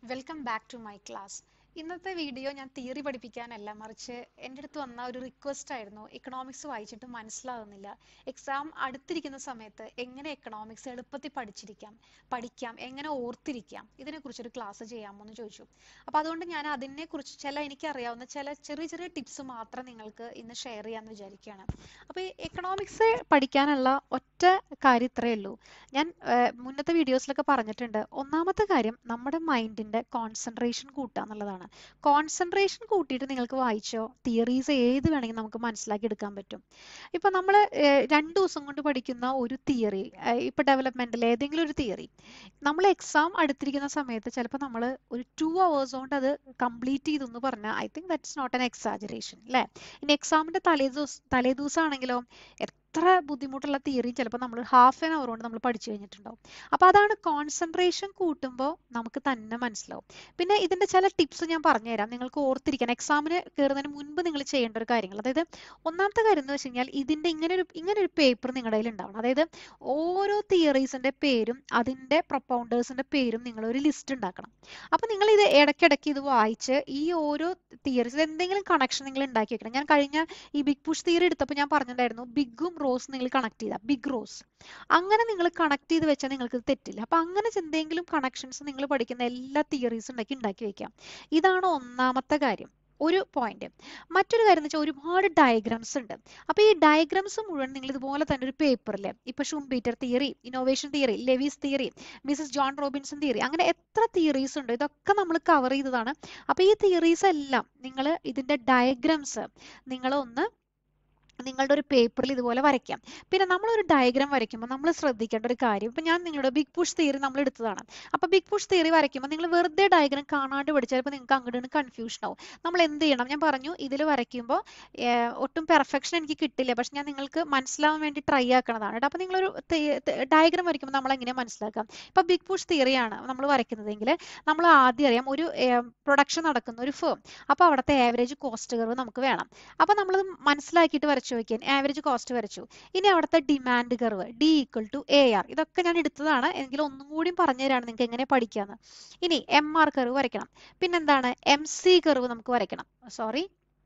welcome back to my class ഇന്നത്തെ video ഞാൻ theory പഠിപ്പിക്കാനല്ല മറിച്ച് എൻ്റെ അടുത്ത് വന്ന ഒരു റിക്വസ്റ്റ് ആയിരുന്നു എക്കണോമിക്സ് വായിച്ചിട്ട് മനസ്സിലാകുന്നില്ല എക്സാം അടുത്തിരിക്കുന്ന സമയത്ത് എങ്ങനെ എക്കണോമിക്സ് എളുപ്പത്തിൽ പഠിച്ചിരിക്കാം പഠിക്കാം എങ്ങനെ ഓർത്തിരിക്കാം ഇതിനെക്കുറിച്ചൊരു ക്ലാസ് ചെയ്യാമോ എന്ന് ചോദിച്ചു അപ്പോൾ അതുകൊണ്ട് ഞാൻ അതിനെക്കുറിച്ച് ചില എനിക്കറിയാവുന്ന ചില ചെറിയ ചെറിയ ടിപ്സ് മാത്രം നിങ്ങൾക്ക് ഇന്ന് ഷെയർ ചെയ്യാമെന്ന് വിചാരിക്കുകയാണ് അപ്പോൾ ഈ എക്കണോമിക്സ് പഠിക്കാനുള്ള ഒറ്റ കാര്യം ഇത്രയേ ഉള്ളൂ ഞാൻ ഏർ, മുന്നത്തെ വീഡിയോസിലൊക്കെ പറഞ്ഞിട്ടുണ്ട് ഒന്നാമത്തെ കാര്യം നമ്മുടെ മൈൻഡിന്റെ കോൺസെൻട്രേഷൻ കൂട്ടുക എന്നുള്ളതാണ് കോൺസെൻട്രേഷൻ കൂട്ടിയിട്ട് നിങ്ങൾക്ക് വായിച്ചോ തിയറീസ് ഏത് വേണമെങ്കിൽ നമുക്ക് മനസ്സിലാക്കി എടുക്കാൻ പറ്റും ഇപ്പൊ നമ്മൾ രണ്ട് ദിവസം കൊണ്ട് പഠിക്കുന്ന ഒരു തിയറി ഇപ്പൊ ഡെവലപ്മെന്റിൽ ഏതെങ്കിലും ഒരു തിയറി നമ്മൾ എക്സാം അടുത്തിരിക്കുന്ന സമയത്ത് ചിലപ്പോൾ നമ്മൾ ഒരു ടു അവേഴ്സ് കൊണ്ട് അത് കംപ്ലീറ്റ് ചെയ്തു പറഞ്ഞാൽ I think that's not an exaggeration അല്ലേ ഇനി എക്സാമിന്റെ തലേ ദിവസം തലേ ദിവസം ആണെങ്കിലോ എത്ര ബുദ്ധിമുട്ടുള്ള തിയറി ചിലപ്പോൾ നമ്മൾ ഹാഫ് ആൻ അവർ കൊണ്ട് നമ്മൾ പഠിച്ചു കഴിഞ്ഞിട്ടുണ്ടാവും അപ്പൊ അതാണ് കോൺസെൻട്രേഷൻ കൂട്ടുമ്പോൾ നമുക്ക് തന്നെ മനസ്സിലാവും പിന്നെ ഇതിന്റെ ചില ടിപ്സ് ഞാൻ പറഞ്ഞുതരാം നിങ്ങൾക്ക് ഓർത്തിരിക്കാൻ എക്സാമിന് കയറുന്നതിന് മുൻപ് നിങ്ങൾ ചെയ്യേണ്ട ഒരു കാര്യങ്ങൾ അതായത് ഒന്നാമത്തെ കാര്യം എന്ന് വെച്ച് കഴിഞ്ഞാൽ ഇതിന്റെ ഇങ്ങനെ ഒരു ഇങ്ങനെ ഒരു പേപ്പർ നിങ്ങളുടെ കയ്യിൽ ഉണ്ടാവണം അതായത് ഓരോ തിയറീസിന്റെ പേരും അതിന്റെ പ്രൊപ്പൗണ്ടേഴ്സിന്റെ പേരും നിങ്ങൾ ഒരു ലിസ്റ്റ് ഉണ്ടാക്കണം അപ്പൊ നിങ്ങൾ ഇത് ഇടയ്ക്കിടയ്ക്ക് ഇത് വായിച്ച് ഈ ഓരോ തിയറീസ് എന്തെങ്കിലും കണക്ഷൻ നിങ്ങൾ ഉണ്ടാക്കി വെക്കണം ഞാൻ കഴിഞ്ഞ ഈ ബിഗ് പുഷ് തിയറി എടുത്തപ്പോൾ ഞാൻ പറഞ്ഞിട്ടുണ്ടായിരുന്നു ബിഗും റോസ് നിങ്ങൾ കണക്ട് ചെയ്താൽ ബിഗ് റോസ് അങ്ങനെ നിങ്ങൾ കണക്ട് ചെയ്ത് വെച്ചാൽ നിങ്ങൾക്ക് ഇത് തെറ്റില്ല അപ്പൊ അങ്ങനെ എന്തെങ്കിലും കണക്ഷൻസ് നിങ്ങൾ പഠിക്കുന്ന എല്ലാ തിയറീസും ഉണ്ടാക്കി ഉണ്ടാക്കി വെക്കാം ഇതാണ് ഒന്നാമത്തെ കാര്യം ഒരു പോയിന്റ് മറ്റൊരു കാര്യം എന്ന് വെച്ചാൽ ഒരുപാട് ഡയഗ്രാംസ് ഉണ്ട് അപ്പൊ ഈ ഡയഗ്രാംസ് മുഴുവൻ നിങ്ങൾ ഇതുപോലെ തന്നെ ഒരു പേപ്പറിൽ ഇപ്പൊ Schumpeter theory innovation theory Lewis theory Mrs Joan Robinson theory അങ്ങനെ എത്ര തിയറീസ് ഉണ്ട് ഇതൊക്കെ നമ്മൾ കവർ ചെയ്തതാണ് അപ്പൊ ഈ തിയറീസ് എല്ലാം നിങ്ങൾ ഇതിന്റെ ഡയഗ്രാംസ് നിങ്ങൾ ഒന്ന് നിങ്ങളുടെ ഒരു പേപ്പറിൽ ഇതുപോലെ വരയ്ക്കാം പിന്നെ നമ്മൾ ഒരു ഡയഗ്രാം വരയ്ക്കുമ്പോൾ നമ്മൾ ശ്രദ്ധിക്കേണ്ട ഒരു കാര്യം ഇപ്പൊ ഞാൻ നിങ്ങളുടെ ബിഗ് പുഷ് തിയറി നമ്മൾ എടുത്തതാണ് അപ്പൊ ബിഗ് പുഷ് തിയറി വരയ്ക്കുമ്പോൾ നിങ്ങൾ വെറുതെ ഡയഗ്രാം കാണാണ്ട് പഠിച്ചാൽ ചിലപ്പോൾ നിങ്ങൾക്ക് അങ്ങോട്ട് കൺഫ്യൂഷൻ ആവും നമ്മൾ എന്ത് ചെയ്യണം ഞാൻ പറഞ്ഞു ഇതിൽ വരയ്ക്കുമ്പോൾ ഒട്ടും പെർഫെക്ഷൻ എനിക്ക് കിട്ടില്ല പക്ഷെ ഞാൻ നിങ്ങൾക്ക് മനസ്സിലാവാൻ വേണ്ടി ട്രൈ ആക്കണതാണ് കേട്ടോ അപ്പൊ നിങ്ങളൊരു ഡയഗ്രാം വരയ്ക്കുമ്പോൾ നമ്മൾ എങ്ങനെ മനസ്സിലാക്കാം ഇപ്പൊ ബിഗ് പുഷ് തിയറിയാണ് നമ്മൾ വരയ്ക്കുന്നതെങ്കിൽ നമ്മൾ ആദ്യം അറിയാം ഒരു പ്രൊഡക്ഷൻ നടക്കുന്ന ഒരു ഫേം അപ്പൊ അവിടുത്തെ ആവറേജ് കോസ്റ്റ് കർവ് നമുക്ക് വേണം അപ്പൊ നമ്മൾ മനസ്സിലാക്കിയിട്ട് വരച്ചു നോക്കിയാൽ ആവറേജ് കോസ്റ്റ് വരച്ചു ഇനി അവിടുത്തെ demand curve D equal to A R ഇതൊക്കെ ഞാൻ എടുത്തതാണ് എങ്കിലും ഒന്നും കൂടി പറഞ്ഞു തരാണ് നിങ്ങൾക്ക് എങ്ങനെ പഠിക്കാന്ന് ഇനി എം ആർ കർവ് വരയ്ക്കണം പിന്നെന്താണ് എം സി കർവ് നമുക്ക് വരയ്ക്കണം സോറി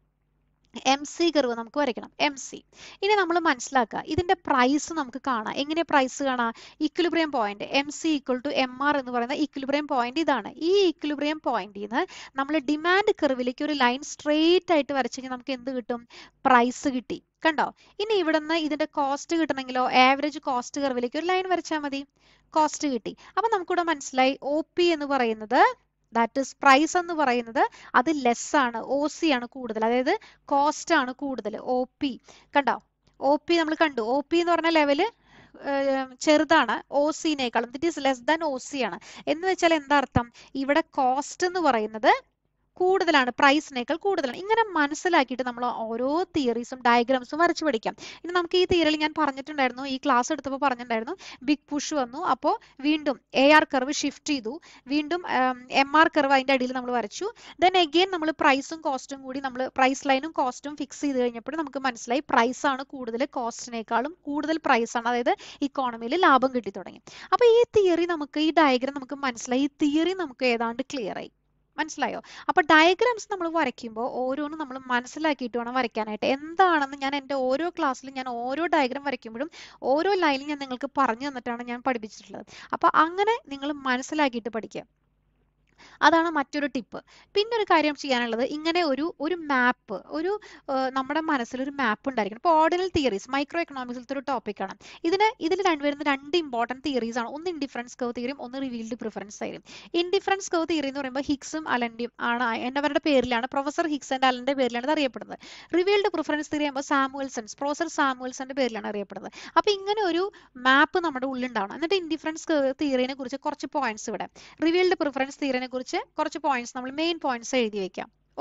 എം സി കർവ് നമുക്ക് വരയ്ക്കണം എം സി ഇനി നമ്മൾ മനസ്സിലാക്കുക ഇതിന്റെ പ്രൈസ് നമുക്ക് കാണാം എങ്ങനെ പ്രൈസ് കാണാം equilibrium point M C equal to M R എന്ന് പറയുന്ന ഇക്വിലിബ്രിയം പോയിന്റ് ഇതാണ് ഈ ഇക്വിലിബ്രിയം പോയിന്റിൽ നിന്ന് നമ്മൾ ഡിമാൻഡ് കർവിലേക്ക് ഒരു ലൈൻ സ്ട്രെയിറ്റ് ആയിട്ട് വരച്ചു കഴിഞ്ഞാൽ നമുക്ക് എന്ത് കിട്ടും പ്രൈസ് കിട്ടി കണ്ടോ ഇനി ഇവിടുന്ന് ഇതിന്റെ കോസ്റ്റ് കിട്ടണമെങ്കിലോ ആവറേജ് കോസ്റ്റ് കർവിലേക്ക് ഒരു ലൈൻ വരച്ചാൽ മതി കോസ്റ്റ് കിട്ടി അപ്പൊ നമുക്കിവിടെ മനസ്സിലായി ഒ പി എന്ന് പറയുന്നത് ദാറ്റ് ഇസ് പ്രൈസ് എന്ന് പറയുന്നത് അത് ലെസ് ആണ് ഒ സി ആണ് കൂടുതൽ അതായത് കോസ്റ്റ് ആണ് കൂടുതൽ ഒ പി കണ്ടോ ഒ പി നമ്മൾ കണ്ടു ഒ പി എന്ന് പറഞ്ഞ ലെവല് ചെറുതാണ് ഒ സിനേക്കാളും it is less than O C ആണ് എന്ന് വെച്ചാൽ എന്താ അർത്ഥം ഇവിടെ കോസ്റ്റ് എന്ന് പറയുന്നത് കൂടുതലാണ് പ്രൈസിനേക്കാൾ കൂടുതലാണ് ഇങ്ങനെ മനസ്സിലാക്കിയിട്ട് നമ്മൾ ഓരോ തിയറീസും ഡയഗ്രാംസും വരച്ചു പഠിക്കാം ഇനി നമുക്ക് ഈ തിയറിയിൽ ഞാൻ പറഞ്ഞിട്ടുണ്ടായിരുന്നു ഈ ക്ലാസ് എടുത്തപ്പോൾ പറഞ്ഞിട്ടുണ്ടായിരുന്നു ബിഗ് പുഷ് വന്നു അപ്പോൾ വീണ്ടും എ ആർ കർവ് ഷിഫ്റ്റ് ചെയ്തു വീണ്ടും എം ആർ കർവ് അതിന്റെ അടിയിൽ നമ്മൾ വരച്ചു ദെൻ എഗെയിൻ നമ്മൾ പ്രൈസും കോസ്റ്റും കൂടി നമ്മൾ പ്രൈസ് ലൈനും കോസ്റ്റും ഫിക്സ് ചെയ്ത് കഴിഞ്ഞപ്പോൾ നമുക്ക് മനസ്സിലായി പ്രൈസ് ആണ് കൂടുതൽ കോസ്റ്റിനേക്കാളും കൂടുതൽ പ്രൈസ് ആണ് അതായത് ഇക്കോണമിയിൽ ലാഭം കിട്ടി തുടങ്ങി അപ്പൊ ഈ തിയറി നമുക്ക് ഈ ഡയഗ്രാം നമുക്ക് മനസ്സിലായി ഈ തിയറി നമുക്ക് ഏതാണ്ട് ക്ലിയർ ആയി മനസ്സിലായോ അപ്പൊ ഡയഗ്രാംസ് നമ്മൾ വരയ്ക്കുമ്പോൾ ഓരോന്നും നമ്മൾ മനസ്സിലാക്കിയിട്ട് വേണം വരയ്ക്കാനായിട്ട് എന്താണെന്ന് ഞാൻ എൻ്റെ ഓരോ ക്ലാസ്സിലും ഞാൻ ഓരോ ഡയഗ്രാം വരയ്ക്കുമ്പോഴും ഓരോ ലൈനും ഞാൻ നിങ്ങൾക്ക് പറഞ്ഞു തന്നിട്ടാണ് ഞാൻ പഠിപ്പിച്ചിട്ടുള്ളത് അപ്പൊ അങ്ങനെ നിങ്ങൾ മനസ്സിലാക്കിയിട്ട് പഠിക്കുക അതാണ് മറ്റൊരു ടിപ്പ് പിന്നെ ഒരു കാര്യം ചെയ്യാനുള്ളത് ഇങ്ങനെ ഒരു ഒരു മാപ്പ് ഒരു നമ്മുടെ മനസ്സിൽ ഒരു മാപ്പ് ഉണ്ടായിരിക്കണം ഇപ്പോൾ ഓർഡിനൽ തിയറീസ് മൈക്രോ എക്കണോമിക്സിലത്തെ ഒരു ടോപ്പിക്കാണ് ഇതിന് ഇതിൽ വരുന്ന രണ്ട് ഇമ്പോർട്ടൻറ്റ് തിയറീസ് ആണ് ഒന്ന് ഇൻഡിഫറൻസ് കർവ് തിയറിയും ഒന്ന് റിവീൽഡ് പ്രിഫറൻസ് തിയറിയും ഇൻഡിഫറൻസ് കർവ് തിയറി എന്ന് പറയുമ്പോൾ ഹിക്സും അലന്റെയും ആണ് എന്നവരുടെ പേരിലാണ് പ്രൊഫസർ ഹിക്സ് ആൻഡ് അലന്റെ പേരിലാണ് ഇത് അറിയപ്പെടുന്നത് റിവീൽഡ് പ്രിഫറൻസ് തിയറി ആകുമ്പോൾ സാമുവൽസൺസ് പ്രൊഫസർ സാമുവൽസന്റെ പേരിലാണ് അറിയപ്പെടുന്നത് അപ്പൊ ഇങ്ങനെ ഒരു മാപ്പ് നമ്മുടെ ഉള്ളിലുണ്ടാവണം എന്നിട്ട് ഇൻഡിഫറൻസ് കർവ് തിയറിനെ കുറിച്ച് കുറച്ച് പോയിന്റ്സ് ഇവിടെ റിവീൽഡ് പ്രിഫറൻസ് തിയറിനെ കുറിച്ച് കുറച്ച് പോയിന്റ്സ് നമ്മൾ മെയിൻ പോയിന്റ്സ് എഴുതി വെക്കാം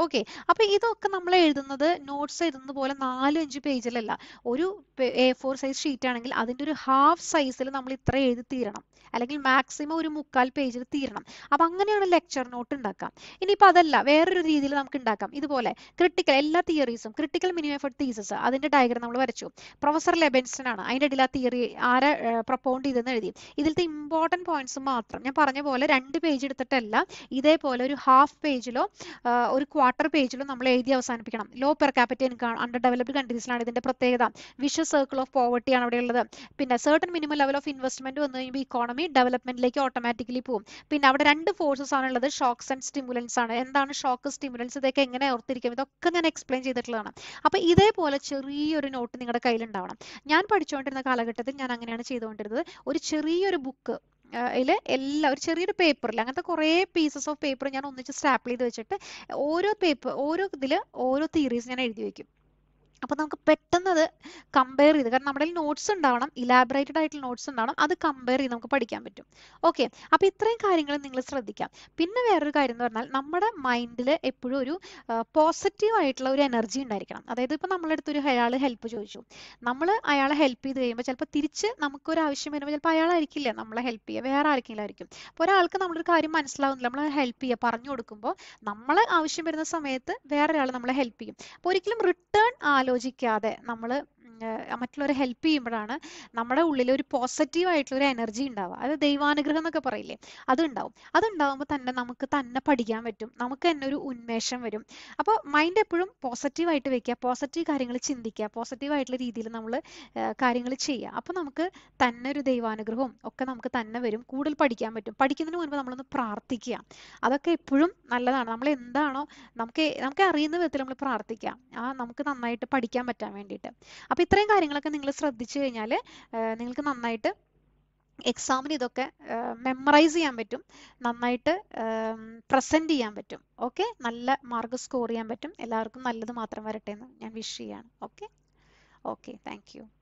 ഓക്കെ അപ്പൊ ഇതൊക്കെ നമ്മൾ എഴുതുന്നത് നോട്ട്സ് എഴുതുന്നത് പോലെ നാലും അഞ്ച് പേജിലല്ല ഒരു എ ഫോർ സൈസ് ഷീറ്റ് ആണെങ്കിൽ അതിന്റെ ഒരു ഹാഫ് സൈസിൽ നമ്മൾ ഇത്ര എഴുതി തീരണം അല്ലെങ്കിൽ മാക്സിമം ഒരു മുക്കാൽ പേജിൽ തീരണം അപ്പൊ അങ്ങനെയാണ് ലെക്ചർ നോട്ട് ഉണ്ടാക്കാം ഇനിയിപ്പോൾ അതല്ല വേറൊരു രീതിയിൽ നമുക്ക് ഉണ്ടാക്കാം ഇതുപോലെ ക്രിട്ടിക്കൽ എല്ലാ തിയറീസും ക്രിട്ടിക്കൽ മിനിമം എഫർട്ട് തീസസ് അതിന്റെ ഡയഗ്രം നമ്മൾ വരച്ചു പ്രൊഫസർ ലെബൻസൺ ആണ് അതിന്റെ ഇടയിൽ ആ തിയറി ആരെ പ്രൊപ്പോണ്ട് ചെയ്തെന്ന് എഴുതി ഇതിലത്തെ ഇമ്പോർട്ടൻറ്റ് പോയിന്റ്സ് മാത്രം ഞാൻ പറഞ്ഞ പോലെ രണ്ട് പേജ് എടുത്തിട്ടല്ല ഇതേപോലെ ഒരു ഹാഫ് പേജിലോ ഒരു ക്വാർട്ടർ പേജിലോ നമ്മൾ എഴുതി അവസാനിപ്പിക്കണം low per capital income underdeveloped കൺട്രീസിലാണ് ഇതിന്റെ പ്രത്യേകത വിഷ സർക്കിൾ ഓഫ് പോവർട്ടി ആണ് അവിടെ ഉള്ളത് പിന്നെ certain minimum level of investment വന്നു കഴിയുമ്പോൾ ഇക്കോണമി ഡെവലപ്മെന്റിലേക്ക് ഓട്ടോമാറ്റിക്കലി പോകും പിന്നെ അവിടെ രണ്ട് ഫോഴ്സസ് ആണുള്ളത് ഷോക്സ് ആൻഡ് സ്റ്റിമുലൻസ് ആണ് എന്താണ് ഷോക്ക് സ്റ്റിമുലൻസ് ഇതൊക്കെ എങ്ങനെ ഓർത്തിരിക്കും ഇതൊക്കെ ഞാൻ എക്സ്പ്ലെയിൻ ചെയ്തിട്ടുള്ളതാണ് അപ്പൊ ഇതേപോലെ ചെറിയൊരു നോട്ട് നിങ്ങളുടെ കയ്യിൽ ഉണ്ടാവണം ഞാൻ പഠിച്ചുകൊണ്ടിരുന്ന കാലഘട്ടത്തിൽ ഞാൻ അങ്ങനെയാണ് ചെയ്തുകൊണ്ടിരുന്നത് ഒരു ചെറിയൊരു ബുക്ക് അതിൽ എല്ലാ ഒരു ചെറിയൊരു പേപ്പറിൽ അങ്ങനത്തെ കുറേ പീസസ് ഓഫ് പേപ്പർ ഞാൻ ഒന്നിച്ച് സ്റ്റാപ്പിൾ ചെയ്ത് വെച്ചിട്ട് ഓരോ പേപ്പർ ഓരോ ഇതിൽ ഓരോ തിയറീസ് ഞാൻ എഴുതി വെക്കും അപ്പോൾ നമുക്ക് പെട്ടെന്ന് അത് കമ്പയർ ചെയ്ത് കാരണം നമ്മുടെ നോട്ട്സ് ഉണ്ടാവണം ഇലാബറേറ്റഡ് ആയിട്ടുള്ള നോട്ട്സ് ഉണ്ടാവണം അത് കമ്പയർ ചെയ്ത് നമുക്ക് പഠിക്കാൻ പറ്റും ഓക്കെ അപ്പോൾ ഇത്രയും കാര്യങ്ങൾ നിങ്ങൾ ശ്രദ്ധിക്കാം പിന്നെ വേറൊരു കാര്യം എന്ന് പറഞ്ഞാൽ നമ്മുടെ മൈൻഡിൽ എപ്പോഴും ഒരു പോസിറ്റീവ് ആയിട്ടുള്ള ഒരു എനർജി ഉണ്ടായിരിക്കണം അതായത് ഇപ്പോൾ നമ്മളെ അടുത്ത് ഒരു അയാൾ ഹെൽപ്പ് ചോദിച്ചു നമ്മൾ അയാളെ ഹെൽപ്പ് ചെയ്ത് കഴിയുമ്പോൾ ചിലപ്പോൾ തിരിച്ച് നമുക്കൊരു ആവശ്യം വരുമ്പോൾ ചിലപ്പോൾ അയാളായിരിക്കില്ല നമ്മളെ ഹെൽപ്പ് ചെയ്യുക വേറെ ആർക്കെങ്കിലും ആയിരിക്കും അപ്പോൾ ഒരാൾക്ക് നമ്മളൊരു കാര്യം മനസ്സിലാവുന്നില്ല നമ്മൾ ഹെൽപ്പ് ചെയ്യുക പറഞ്ഞു കൊടുക്കുമ്പോൾ നമ്മളെ ആവശ്യം വരുന്ന സമയത്ത് വേറെ ഒരാൾ നമ്മളെ ഹെൽപ്പ് ചെയ്യും അപ്പോൾ ഒരിക്കലും റിട്ടേൺ ആലോചിക്കാതെ നമ്മൾ മറ്റുള്ളവരെ ഹെൽപ്പ് ചെയ്യുമ്പോഴാണ് നമ്മുടെ ഉള്ളിൽ ഒരു പോസിറ്റീവ് ആയിട്ടുള്ള ഒരു എനർജി ഉണ്ടാവുക അത് ദൈവാനുഗ്രഹം എന്നൊക്കെ പറയില്ലേ അതുണ്ടാവും അതുണ്ടാവുമ്പോൾ തന്നെ നമുക്ക് തന്നെ പഠിക്കാൻ പറ്റും നമുക്ക് തന്നെ ഒരു ഉന്മേഷം വരും അപ്പോൾ മൈൻഡ് എപ്പോഴും പോസിറ്റീവ് ആയിട്ട് വെക്കുക പോസിറ്റീവ് കാര്യങ്ങൾ ചിന്തിക്കുക പോസിറ്റീവ് ആയിട്ടുള്ള രീതിയിൽ നമ്മൾ കാര്യങ്ങൾ ചെയ്യുക അപ്പോൾ നമുക്ക് തന്നെ ഒരു ദൈവാനുഗ്രഹവും ഒക്കെ നമുക്ക് തന്നെ വരും കൂടുതൽ പഠിക്കാൻ പറ്റും പഠിക്കുന്നതിന് മുൻപ് നമ്മളൊന്ന് പ്രാർത്ഥിക്കുക അതൊക്കെ എപ്പോഴും നല്ലതാണ് നമ്മൾ എന്താണോ നമുക്ക് നമുക്ക് അറിയുന്ന വിധത്തിൽ നമ്മൾ പ്രാർത്ഥിക്കുക ആ നമുക്ക് നന്നായിട്ട് പഠിക്കാൻ പറ്റാൻ വേണ്ടിയിട്ട് അപ്പോൾ ഇത്രയും കാര്യങ്ങളൊക്കെ നിങ്ങൾ ശ്രദ്ധിച്ചു കഴിഞ്ഞാൽ നിങ്ങൾക്ക് നന്നായിട്ട് എക്സാമിന് ഇതൊക്കെ മെമ്മറൈസ് ചെയ്യാൻ പറ്റും നന്നായിട്ട് പ്രസൻറ്റ് ചെയ്യാൻ പറ്റും ഓക്കെ നല്ല മാർക്ക് സ്കോർ ചെയ്യാൻ പറ്റും എല്ലാവർക്കും നല്ലത് മാത്രം വരട്ടെ എന്ന് ഞാൻ വിഷ് ചെയ്യാണ് ഓക്കെ ഓക്കെ താങ്ക് യു